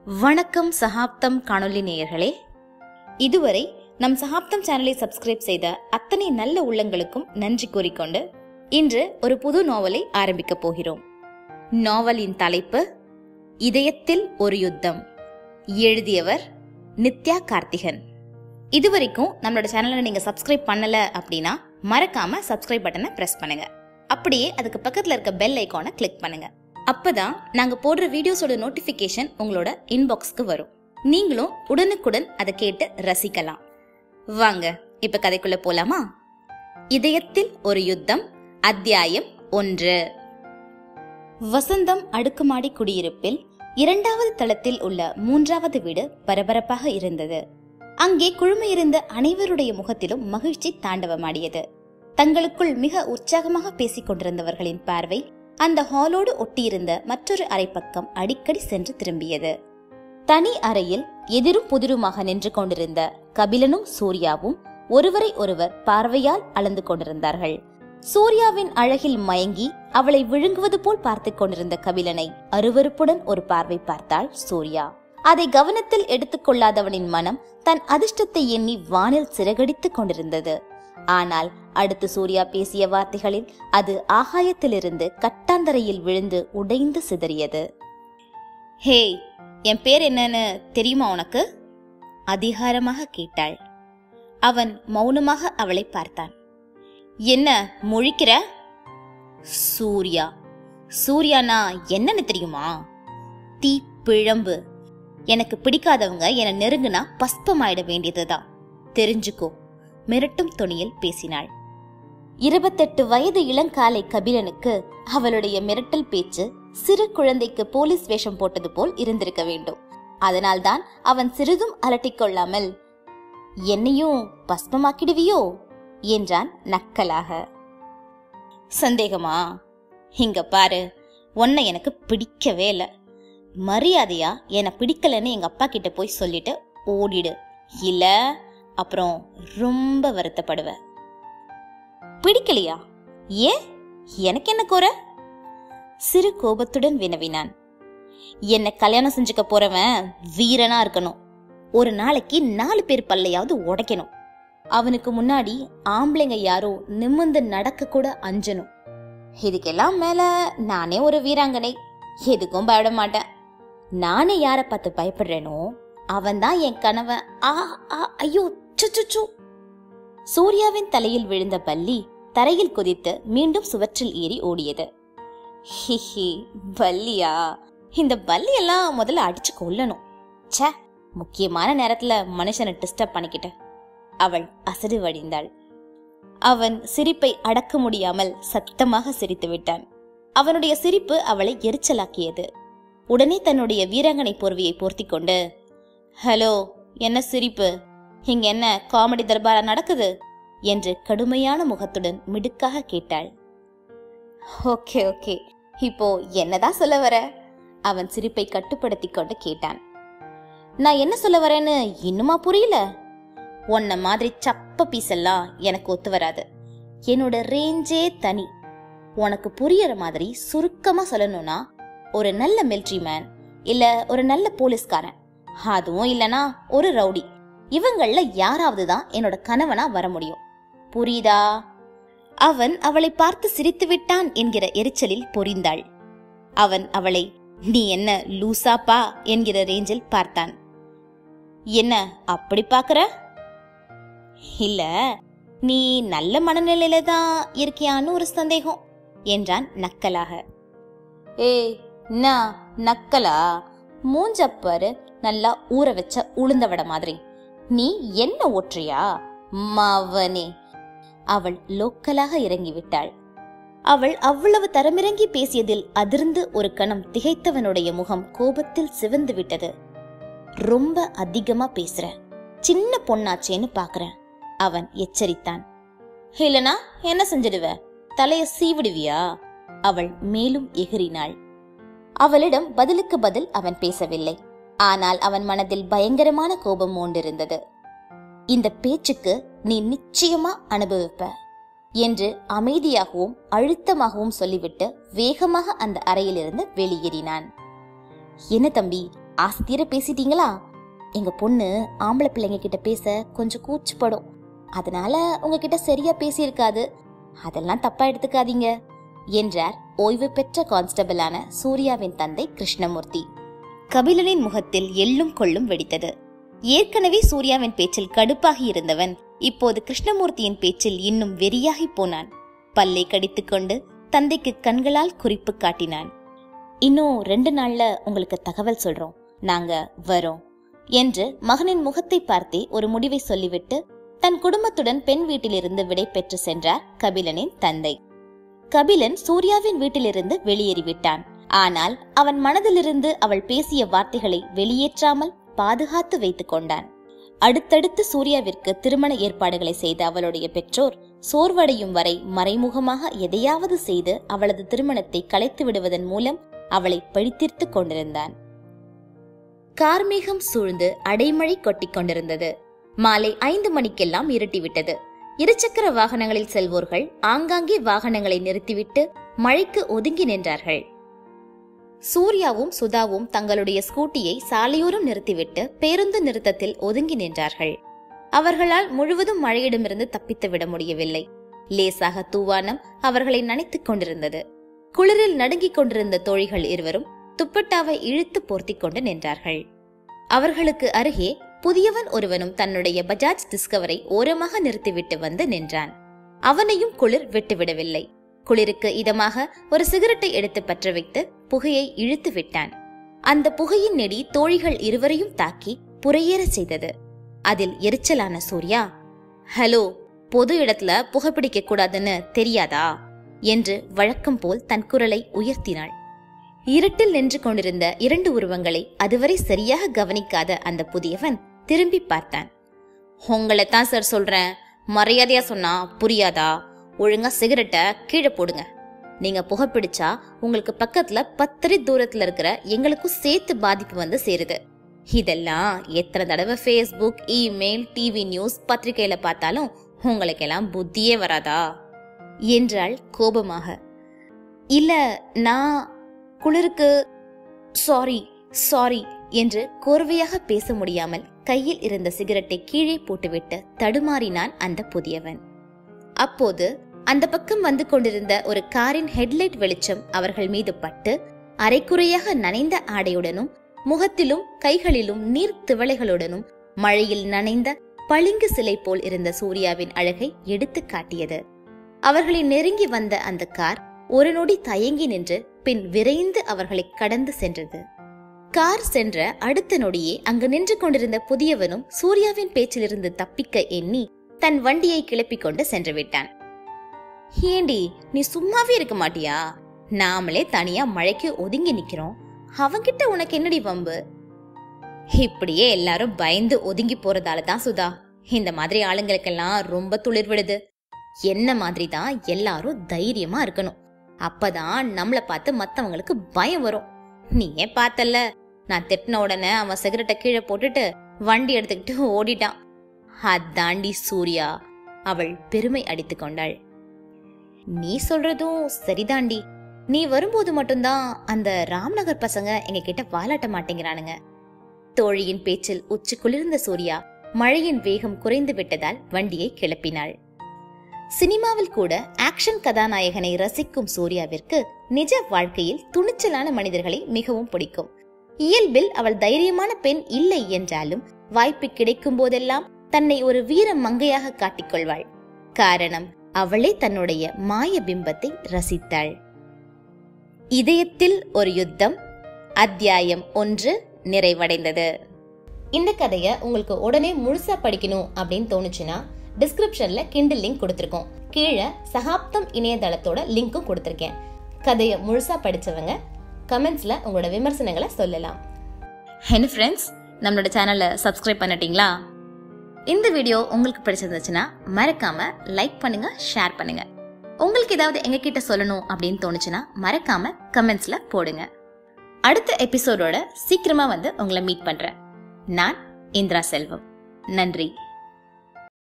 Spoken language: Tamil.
வணக்கம் சகாப்தம் காணொளி நேயர்களே இதுவரை நம் சகாப்தம் சேனலை சப்ஸ்கிரைப் செய்த அத்தனை நல்ல உள்ளங்களுக்கும் நன்றி கூறிக்கொண்டு இன்று ஒரு புது நாவலை ஆரம்பிக்கப் போகிறோம் நாவலின் தலைப்பு இதயத்தில் ஒரு யுத்தம் எழுதியவர் நித்யா கார்த்திகன் இதுவரைக்கும் நம்மளோட சேனலை நீங்க சப்ஸ்கிரைப் பண்ணல அப்படின்னா மறக்காம சப்ஸ்கிரைப் பட்டனை பிரஸ் பண்ணுங்க அப்படியே அதுக்கு பக்கத்துல இருக்க பெல் ஐகானை கிளிக் பண்ணுங்க அப்பதான் நாங்க போடுற வீடியோஸோட நோட்டிபிகேஷன் உங்களோட இன்பாக்ஸ்க்கு வரும் நீங்களும் உடனுக்குடன் அதை கேட்டு ரசிக்கலாம் வாங்க இப்ப கதைக்குள்ள போலாமா இதயத்தில் ஒரு யுத்தம் அத்தியாயம் ஒன்று வசந்தம் அடுக்குமாடி குடியிருப்பில் இரண்டாவது தளத்தில் உள்ள மூன்றாவது வீடு பரபரப்பாக இருந்தது அங்கே குழுமையிருந்த அனைவருடைய முகத்திலும் மகிழ்ச்சி தாண்டவமாடியது தங்களுக்குள் மிக உற்சாகமாக பேசிக் கொண்டிருந்தவர்களின் பார்வை அந்த ஹாலோடு ஒட்டியிருந்த மற்றொரு அறைப்பக்கம் அடிக்கடி சென்று திரும்பியது தனி அறையில் எதிரும் புதிருமாக நின்று கொண்டிருந்த கபிலனும் சூர்யாவும் ஒருவரை ஒருவர் பார்வையால் அளந்து கொண்டிருந்தார்கள் சூர்யாவின் அழகில் மயங்கி அவளை விழுங்குவது போல் பார்த்துக் கொண்டிருந்த கபிலனை அருவருப்புடன் ஒரு பார்வை பார்த்தாள் சூர்யா அதை கவனத்தில் எடுத்துக்கொள்ளாதவனின் மனம் தன் அதிர்ஷ்டத்தை எண்ணி வானில் சிறகடித்துக் கொண்டிருந்தது ஆனால் அடுத்து சூர்யா பேசிய வார்த்தைகளில் அது ஆகாயத்திலிருந்து கட்டாந்தரையில் விழுந்து உடைந்து சிதறியது ஹே என் பேர் என்னன்னு தெரியுமா உனக்கு அதிகாரமாக கேட்டாள் அவன் மௌனமாக அவளை பார்த்தான் என்ன முழிக்கிற சூர்யா சூர்யானா என்னன்னு தெரியுமா தீ பிழம்பு எனக்கு பிடிக்காதவங்க என நெருங்குனா பஸ்பமாயிட வேண்டியதுதான் தெரிஞ்சுக்கோ மிரட்டும் தொனியில் பேசினாள் இருபத்தெட்டு வயது இளங்காலை கபிலனுக்கு அவளுடைய மிரட்டல் பேச்சு சிறு குழந்தைக்கு போலீஸ் வேஷம் போட்டது போல் இருந்திருக்க வேண்டும் அதனால்தான் அவன் சிறிதும் அலட்டிக் கொள்ளாமல் என்னையும் பஸ்மமாக்கிடுவியோ என்றான் நக்கலாக சந்தேகமா இங்க பாரு உன்னை எனக்கு பிடிக்கவே இல்ல மரியாதையா என்னை பிடிக்கலன்னு எங்க அப்பா கிட்ட போய் சொல்லிட்டு ஓடிடு இல்ல அப்புறம் ரொம்ப வருத்தப்படுவ பிடிக்கலையா ஏன் எனக்கு என்ன குறை சிறு கோபத்துடன் வினவினான் என்ன கல்யாணம் செஞ்சுக்க போறவன் வீரனா இருக்கணும் ஒரு நாளைக்கு நாலு பேர் பல்லையாவது உடைக்கணும் அவனுக்கு முன்னாடி ஆம்பளைங்க யாரோ நிமிர்ந்து நடக்க கூட அஞ்சணும் இதுக்கெல்லாம் மேல நானே ஒரு வீராங்கனை எதுக்கும் பயப்பட மாட்டேன் நானே யார பார்த்து பயப்படுறேனோ அவன்தான் என் கணவன் ஆ ஆ ஐயோ சுச்சு சூர்யாவின் தலையில் விழுந்த பல்லி தரையில் குதித்து மீண்டும் சுவற்றில் ஏறி ஓடியது ஹிஹி பல்லியா இந்த பல்லியெல்லாம் முதல்ல அடிச்சு கொல்லணும் ச்சே முக்கியமான நேரத்துல மனுஷனை டிஸ்டர்ப் பண்ணிக்கிட்ட அவள் அசடு வடிந்தாள் அவன் சிரிப்பை அடக்க முடியாமல் சத்தமாக சிரித்து விட்டான் அவனுடைய சிரிப்பு அவளை எரிச்சலாக்கியது உடனே தன்னுடைய வீராங்கனை போர்வையை போர்த்தி கொண்டு ஹலோ என்ன சிரிப்பு இங்க என்ன காமெடி தர்பாரா நடக்குது என்று கடுமையான முகத்துடன் மிடுக்காக கேட்டாள் ஓகே ஓகே இப்போ என்னதான் சொல்ல வர அவன் சிரிப்பை கட்டுப்படுத்தி கொண்டு கேட்டான் நான் என்ன சொல்ல வரேன்னு இன்னுமா புரியல உன்ன மாதிரி சப்ப பீஸ் எல்லாம் எனக்கு ஒத்து வராது என்னோட ரேஞ்சே தனி உனக்கு புரியற மாதிரி சுருக்கமா சொல்லணும்னா ஒரு நல்ல மிலிட்ரி மேன் இல்ல ஒரு நல்ல போலீஸ்காரன் அதுவும் இல்லனா ஒரு ரவுடி இவங்கள யாராவது தான் என்னோட கணவனா வர முடியும் புரியுதா அவன் அவளை பார்த்து சிரித்து விட்டான் என்கிற எரிச்சலில் பொரிந்தாள் அவன் அவளை நீ என்ன லூசாப்பா என்கிற ரேஞ்சில் பார்த்தான் என்ன அப்படி பாக்குற இல்ல நீ நல்ல மனநிலையில தான் இருக்கியான்னு ஒரு சந்தேகம் என்றான் நக்கலாக ஏய் நான் நக்கலா மூஞ்சப்பாரு நல்லா ஊற வச்ச உளுந்த வட மாதிரி நீ என்ன ஒற்றியா மவனே அவள் லோக்கலாக இறங்கிவிட்டாள் அவள் அவ்வளவு தரமிறங்கி பேசியதில் அதிர்ந்து ஒரு கணம் திகைத்தவனுடைய முகம் கோபத்தில் சிவந்து விட்டது ரொம்ப அதிகமா பேசுற சின்ன பொண்ணாச்சேன்னு பாக்குறேன் அவன் எச்சரித்தான் இல்லனா என்ன செஞ்சிடுவ தலைய சீவிடுவியா அவள் மேலும் எகிறினாள் அவளிடம் பதிலுக்கு பதில் அவன் பேசவில்லை ஆனால் அவன் மனதில் பயங்கரமான கோபம் மூண்டிருந்தது இந்த பேச்சுக்கு நீ நிச்சயமா அனுபவிப்ப என்று அமைதியாகவும் அழுத்தமாகவும் சொல்லிவிட்டு வேகமாக அந்த அறையிலிருந்து வெளியேறினான் என்ன தம்பி ஆஸ்தியர பேசிட்டீங்களா எங்க பொண்ணு ஆம்பளை பிள்ளைங்க கிட்ட பேச கொஞ்சம் கூச்சப்படும் அதனால உங்ககிட்ட சரியா பேசியிருக்காது அதெல்லாம் தப்பா எடுத்துக்காதீங்க என்றார் ஓய்வு பெற்ற கான்ஸ்டபிளான சூர்யாவின் தந்தை கிருஷ்ணமூர்த்தி கபிலனின் முகத்தில் எள்ளும் கொள்ளும் வெடித்தது ஏற்கனவே சூர்யாவின் பேச்சில் கடுப்பாகி இருந்தவன் இப்போது கிருஷ்ணமூர்த்தியின் பேச்சில் இன்னும் வெறியாகி போனான் பல்லை கடித்துக்கொண்டு தந்தைக்கு கண்களால் குறிப்பு காட்டினான் இன்னும் ரெண்டு நாள்ல உங்களுக்கு தகவல் சொல்றோம் நாங்க வரோம் என்று மகனின் முகத்தை பார்த்தே ஒரு முடிவை சொல்லிவிட்டு தன் குடும்பத்துடன் பெண் வீட்டிலிருந்து விடை பெற்று சென்றார் கபிலனின் தந்தை கபிலன் சூர்யாவின் வீட்டிலிருந்து வெளியேறிவிட்டான் ஆனால் அவன் மனதிலிருந்து அவள் பேசிய வார்த்தைகளை வெளியேற்றாமல் பாதுகாத்து வைத்துக் கொண்டான் அடுத்தடுத்து சூர்யாவிற்கு திருமண ஏற்பாடுகளை செய்த அவளுடைய பெற்றோர் சோர்வடையும் வரை மறைமுகமாக எதையாவது செய்து அவளது திருமணத்தை கலைத்து விடுவதன் மூலம் அவளை பழித்தீர்த்துக் கொண்டிருந்தான் கார்மேகம் சூழ்ந்து அடைமழை கொட்டிக் கொண்டிருந்தது மாலை ஐந்து மணிக்கெல்லாம் இருட்டிவிட்டது இருசக்கர வாகனங்களில் செல்வோர்கள் ஆங்காங்கே வாகனங்களை நிறுத்திவிட்டு மழைக்கு ஒதுங்கி நின்றார்கள் சூர்யாவும் சுதாவும் தங்களுடைய ஸ்கூட்டியை சாலையோரம் நிறுத்திவிட்டு பேருந்து நிறுத்தத்தில் ஒதுங்கி நின்றார்கள் அவர்களால் முழுவதும் மழையிடமிருந்து தப்பித்து விட முடியவில்லை லேசாக தூவானம் அவர்களை நனைத்துக் கொண்டிருந்தது குளிரில் நடுங்கிக் கொண்டிருந்த தோழிகள் இருவரும் துப்பட்டாவை இழுத்து போர்த்திக் கொண்டு நின்றார்கள் அவர்களுக்கு அருகே புதியவன் ஒருவனும் தன்னுடைய பஜாஜ் டிஸ்கவரை ஓரமாக நிறுத்திவிட்டு வந்து நின்றான் அவனையும் குளிர் விட்டுவிடவில்லை குளிருக்கு இதமாக ஒரு சிகரெட்டை எடுத்து பற்ற வைத்து புகையை இழுத்து விட்டான் அந்த புகையின் நெடி தோழிகள் இருவரையும் தாக்கி புறையேற செய்தது அதில் எரிச்சலான சூர்யா ஹலோ பொது இடத்துல புகைப்பிடிக்க கூடாதுன்னு தெரியாதா என்று வழக்கம் போல் தன் குரலை உயர்த்தினாள் இருட்டில் நின்று கொண்டிருந்த இரண்டு உருவங்களை அதுவரை சரியாக கவனிக்காத அந்த புதியவன் திரும்பி பார்த்தான் உங்களை தான் சார் சொல்றேன் மரியாதையா சொன்னா புரியாதா ஒழுங்கா சிகரெட்டை கீழே போடுங்க நீங்க புகைப்பிடிச்சா உங்களுக்கு பக்கத்துல பத்தடி தூரத்துல இருக்கிற எங்களுக்கும் சேர்த்து பாதிப்பு வந்து சேருது இதெல்லாம் எத்தனை தடவை ஃபேஸ்புக் இமெயில் டிவி நியூஸ் பத்திரிகையில பார்த்தாலும் உங்களுக்கெல்லாம் புத்தியே வராதா என்றாள் கோபமாக இல்ல நான் குளிருக்கு சாரி சாரி என்று கோர்வையாக பேச முடியாமல் கையில் இருந்த சிகரெட்டை கீழே போட்டுவிட்டு தடுமாறினான் அந்த புதியவன் அப்போது அந்த பக்கம் வந்து கொண்டிருந்த ஒரு காரின் ஹெட்லைட் வெளிச்சம் அவர்கள் மீது பட்டு அரைக்குறையாக நனைந்த ஆடையுடனும் முகத்திலும் கைகளிலும் நீர் திவளைகளுடனும் மழையில் நனைந்த பளிங்கு சிலை போல் இருந்த சூர்யாவின் அழகை எடுத்து காட்டியது அவர்களை நெருங்கி வந்த அந்த கார் ஒரு நொடி தயங்கி நின்று பின் விரைந்து அவர்களை கடந்து சென்றது கார் சென்ற அடுத்த நொடியே அங்கு நின்று கொண்டிருந்த புதியவனும் சூர்யாவின் பேச்சிலிருந்து தப்பிக்க எண்ணி தன் வண்டியை கிளப்பிக் கொண்டு சென்று விட்டான் ஏண்டி நீ சும்மாவே இருக்க மாட்டியா நாமளே தனியா மழைக்கு ஒதுங்கி நிக்கிறோம் அவன்கிட்ட உனக்கு என்னடி வம்பு இப்படியே எல்லாரும் பயந்து ஒதுங்கி போறதால தான் சுதா இந்த மாதிரி ஆளுங்களுக்கெல்லாம் ரொம்ப துளிர் விடுது என்ன மாதிரி தான் எல்லாரும் தைரியமா இருக்கணும் அப்பதான் நம்மள பார்த்து மத்தவங்களுக்கு பயம் வரும் நீயே பார்த்தல்ல நான் திட்டின உடனே அவன் சிகரெட்டை கீழே போட்டுட்டு வண்டி எடுத்துக்கிட்டு ஓடிட்டான் அதாண்டி சூர்யா அவள் பெருமை அடித்துக் கொண்டாள் நீ சொல்றதும் சரிதாண்டி நீ வரும்போது மட்டும்தான் அந்த ராம்நகர் பசங்க எங்க கிட்ட வாலாட்ட மாட்டேங்கிறானுங்க தோழியின் பேச்சில் உச்சி குளிர்ந்த சூர்யா மழையின் வேகம் குறைந்து விட்டதால் வண்டியை கிளப்பினாள் சினிமாவில் கூட ஆக்ஷன் கதாநாயகனை ரசிக்கும் சூர்யாவிற்கு நிஜ வாழ்க்கையில் துணிச்சலான மனிதர்களை மிகவும் பிடிக்கும் இயல்பில் அவள் தைரியமான பெண் இல்லை என்றாலும் வாய்ப்பு கிடைக்கும் போதெல்லாம் தன்னை ஒரு வீர மங்கையாக காட்டிக்கொள்வாள் காரணம் அவளே தன்னுடைய மாய பிம்பத்தை ரசித்தாள் இதயத்தில் ஒரு யுத்தம் அத்தியாயம் ஒன்று நிறைவடைந்தது இந்த கதையை உங்களுக்கு உடனே முழுசா படிக்கணும் அப்படின்னு தோணுச்சுன்னா டிஸ்கிரிப்ஷன்ல கிண்டில் லிங்க் கொடுத்துருக்கோம் கீழே சகாப்தம் இணையதளத்தோட லிங்க்கும் கொடுத்துருக்கேன் கதையை முழுசா படிச்சவங்க கமெண்ட்ஸ்ல உங்களோட விமர்சனங்களை சொல்லலாம் என்ன ஃப்ரெண்ட்ஸ் நம்மளோட சேனலை சப்ஸ்கிரைப் பண்ணிட்டீங்களா இந்த வீடியோ உங்களுக்கு பிடிச்சிருந்துச்சுன்னா மறக்காம லைக் பண்ணுங்க ஷேர் பண்ணுங்க உங்களுக்கு ஏதாவது எங்ககிட்ட சொல்லணும் அப்படின்னு தோணுச்சுன்னா மறக்காம கமெண்ட்ஸ்ல போடுங்க அடுத்த எபிசோடோட சீக்கிரமா வந்து உங்களை மீட் பண்றேன் நான் இந்திரா செல்வம் நன்றி